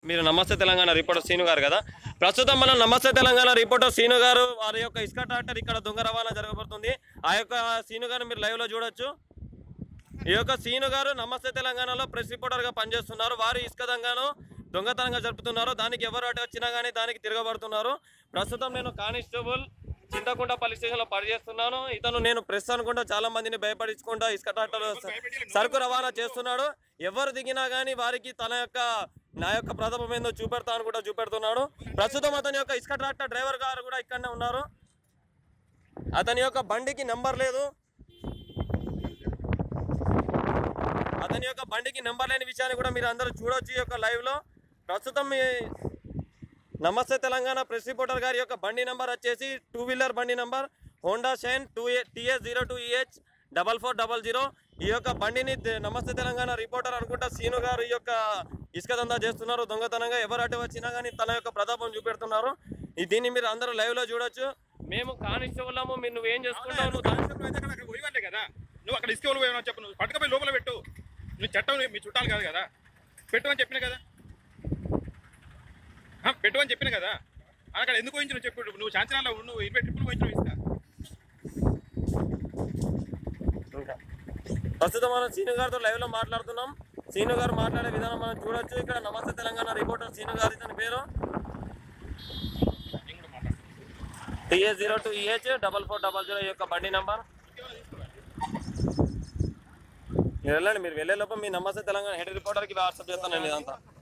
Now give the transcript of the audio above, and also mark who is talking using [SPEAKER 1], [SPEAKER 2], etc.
[SPEAKER 1] మీరు నమస్తే Telangana reporter scene గారు కదా ప్రస్తుతం మనం నమస్తే తెలంగాణ రిపోర్టర్ సీను గారు వారి యొక్క ఇసుక ట్రాక్టర్ ఇక్కడ దొంగ రవాణా జరగబడుతుంది ఆ యొక్క సీను గారు మీరు లైవ్ లో చూడొచ్చు ఈ యొక్క సీను గారు నమస్తే తెలంగాణలో ప్రెస్ రిపోర్టర్ గా పనిచేస్తున్నారు వారు ఇసుక దొంగను దొంగతనంగా జరుపుతున్నారు దానికి ఎవరు అటు వచ్చినా కానీ దానికి తిరగబడుతున్నారు ప్రస్తుతం నేను కానిస్టేబుల్ చింతకుంట పోలీస్ స్టేషన్లో పనిచేస్తున్నాను ఇతను నేను ప్రెస్ అనుకుంటా చాలా మందిని భయపడించుకుంటా ఇసుక ట్రాక్టర్ సరుకు రవాణా చేస్తున్నాడు ఎవరు దిగినా కానీ వారికి తన యొక్క నా యొక్క ప్రతాపం ఏందో చూపెడతా అని కూడా చూపెడుతున్నాడు ప్రస్తుతం అతని యొక్క ఇసుక ట్రాక్టర్ డ్రైవర్ గారు కూడా ఇక్కడనే ఉన్నారు అతని యొక్క బండికి నెంబర్ లేదు అతని యొక్క బండికి నెంబర్ లేని విషయాన్ని కూడా మీరు అందరూ చూడొచ్చు ఈ యొక్క లైవ్ లో ప్రస్తుతం మీ నమస్తే తెలంగాణ ప్రెస్ రిపోర్టర్ గారి యొక్క బండి నెంబర్ వచ్చేసి టూ వీలర్ బండి number Honda Shine two A TS zero two E H double four double zero ఈ యొక్క బండిని తె- నమస్తే తెలంగాణ రిపోర్టర్ అనుకుంటా సీను గారు ఈ యొక్క ఇసుక దందా చేస్తున్నారు దొంగతనంగా ఎవరు అటు వచ్చినా కానీ తన యొక్క ప్రతాపం చూపెడుతున్నారు ఈ దీన్ని మీరు అందరూ లైవ్ లో చూడొచ్చు మేము కానిస్టేబుల్ మీరు నువ్వేం చేసుకుంటావు నువ్వు దా-
[SPEAKER 2] కానిస్టేబుల్ అయితే అక్కడ పోయివంటే కదా నువ్వు అక్కడ ఇసుక పోయినా చెప్పు నువ్వు పట్టుకపోయి లోపల పెట్టు నువ్వు చట్టం మీ చుట్టాలు కాదు కదా పెట్టు అని చెప్పిన కదా ఆ, పెట్టు అని చెప్పిన కదా అక్కడ ఎందుకు పోయించు నువ్వు చెప్పు నువ్వు శాంతినాల్లో నువ్వు ఇరవై ట్రిప్పులు పోయించు ఇసుక
[SPEAKER 1] ప్రస్తుతం మనం సీను గారితో లైవ్ లో మాట్లాడుతున్నాం సీను గారు మాట్లాడే విధానం మనం చూడొచ్చు ఇక్కడ నమస్తే తెలంగాణ రిపోర్టర్ సీను గారు ఇతని పేరు
[SPEAKER 2] నేను కూడా మాట్లాడు
[SPEAKER 1] TS zero two E H double four double zero యొక్క బండి నంబర్ మీరు వెళ్ళండి మీరు వెళ్ళే లోపల మీ నమస్తే తెలంగాణ హెడ్ రిపోర్టర్కి వాట్సాప్ చేస్తాను నేను ఇదంతా